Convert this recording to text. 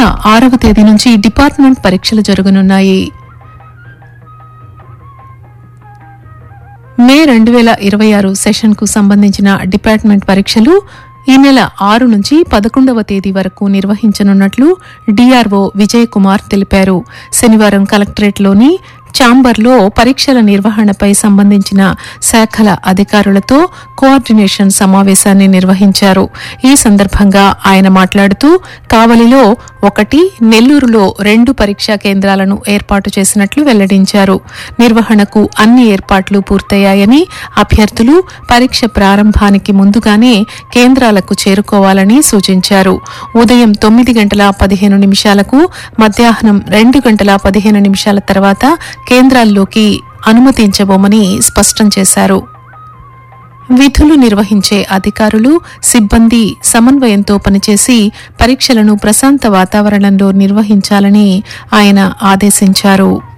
ఆరవ తేదీ నుంచి డిపార్ట్మెంట్ పరీక్షలు జరగనున్నాయి మే రెండు వేల ఇరవై ఆరు సెషన్కు సంబంధించిన డిపార్ట్మెంట్ పరీక్షలు ఈ నెల ఆరు నుంచి పదకొండవ తేదీ వరకు నిర్వహించనున్నట్లు డీఆర్ఓ విజయ్ కుమార్ తెలిపారు శనివారం కలెక్టరేట్లోని ఛాంబర్లో పరీక్షల నిర్వహణపై సంబంధించిన శాఖల అధికారులతో కోఆర్డినేషన్ సమావేశాన్ని నిర్వహించారు ఈ సందర్భంగా ఆయన మాట్లాడుతూ కావలిలో ఒకటి నెల్లూరులో రెండు పరీక్షా కేంద్రాలను ఏర్పాటు చేసినట్లు వెల్లడించారు నిర్వహణకు అన్ని ఏర్పాట్లు పూర్తయ్యాయని అభ్యర్థులు పరీక్ష ప్రారంభానికి ముందుగానే కేంద్రాలకు చేరుకోవాలని సూచించారు ఉదయం తొమ్మిది గంటల పదిహేను నిమిషాలకు మధ్యాహ్నం రెండు గంటల పదిహేను నిమిషాల తర్వాత కేంద్రాల్లోకి అనుమతించబోమని స్పష్టం చేశారు విధులు నిర్వహించే అధికారులు సిబ్బంది సమన్వయంతో పనిచేసి పరీక్షలను ప్రశాంత వాతావరణంలో నిర్వహించాలని ఆయన ఆదేశించారు